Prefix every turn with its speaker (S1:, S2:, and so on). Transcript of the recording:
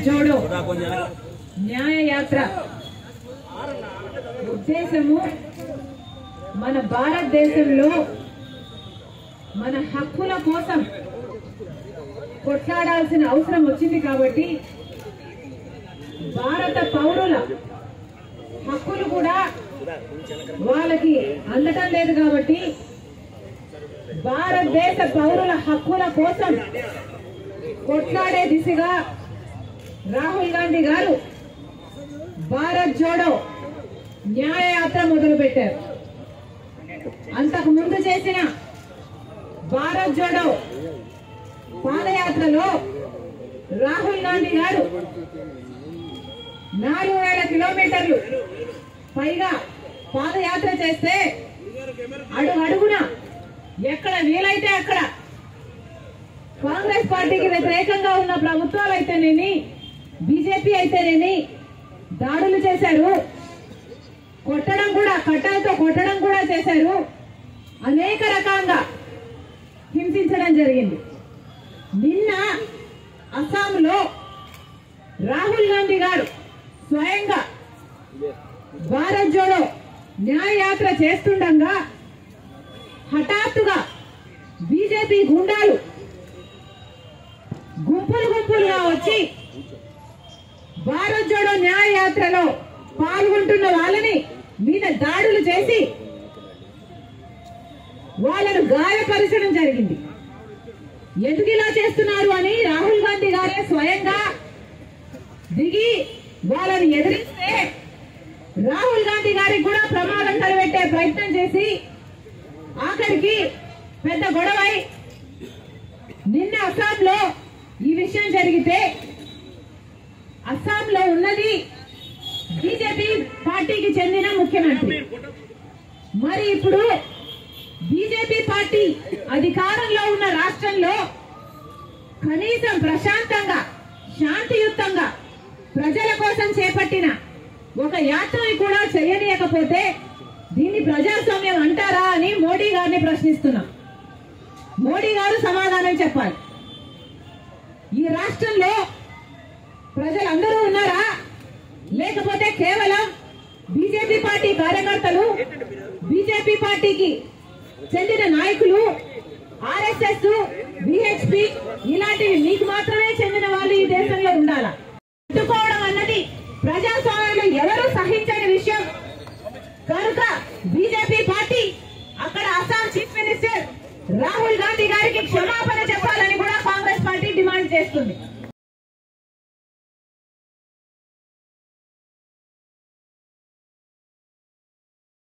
S1: జోడో న్యాయ యాత్ర ఉద్దేశము మన భారతదేశంలో మన హక్కుల కోసం కొట్లాడాల్సిన అవసరం వచ్చింది కాబట్టి భారత పౌరుల హక్కులు కూడా వాళ్ళకి అందటం లేదు కాబట్టి భారతదేశ పౌరుల హక్కుల కోసం కొట్లాడే దిశగా రాహుల్ గాంధీ గారు భారత్ జోడో న్యాయయాత్ర మొదలుపెట్టారు అంతకు ముందు చేసిన భారత్ జోడో పాదయాత్రలో రాహుల్ గాంధీ గారు నాలుగు వేల కిలోమీటర్లు పైగా పాదయాత్ర చేస్తే అడుగు అడుగున ఎక్కడ వీలైతే అక్కడ కాంగ్రెస్ పార్టీకి వ్యతిరేకంగా ఉన్న ప్రభుత్వాలు అయితేనేమి బీజేపీ అయితేనేమి దాడులు చేశారు కొట్టడం కూడా కట్టలతో కొట్టడం కూడా చేశారు అనేక రకాలుగా హింసించడం జరిగింది నిన్న అస్సాంలో రాహుల్ గాంధీ గారు స్వయంగా భారత్ జోడో న్యాయయాత్ర చేస్తుండగా హఠాత్తుగా బీజేపీ గుండాలు గుంపులు గుంపులుగా వచ్చి భారత్ జోడో న్యాయయాత్రలో పాల్గొంటున్న వాళ్ళని మీద దాడులు చేసి వాళ్ళను గాయపరచడం జరిగింది ఎందుకు ఇలా చేస్తున్నారు అని రాహుల్ గాంధీ గారే స్వయంగా దిగి వాళ్ళని ఎదిరిస్తే రాహుల్ గాంధీ గారికి కూడా ప్రమాదం తలపెట్టే ప్రయత్నం చేసి ఆఖరికి పెద్ద గొడవై నిన్న అస్సాంలో ఈ విషయం జరిగితే అస్సాంలో ఉన్నది బీజేపీ పార్టీకి చెందిన ముఖ్యమంత్రి మరి ఇప్పుడు బీజేపీ పార్టీ అధికారంలో ఉన్న రాష్ట్రంలో కనీసం ప్రశాంతంగా శాంతియుతంగా ప్రజల కోసం చేపట్టిన ఒక యాత్రని కూడా చేయనీయకపోతే దీన్ని ప్రజాస్వామ్యం అంటారా అని మోడీ గారిని ప్రశ్నిస్తున్నాం మోడీ గారు సమాధానం చెప్పాలి ఈ రాష్ట్రంలో ప్రజలందరూ ఉన్నారా లేకపోతే కేవలం బీజేపీ పార్టీ కార్యకర్తలు బీజేపీ పార్టీకి చెందిన నాయకులు ఆర్ఎస్ఎస్ బిహెచ్పి ఇలాంటివి మీకు మాత్రమే చెందిన వాళ్ళు ఈ దేశంలో ఉండాలా అడ్డుకోవడం అన్నది ప్రజాస్వామ్యంలో ఎవరు సహించని విషయం కనుక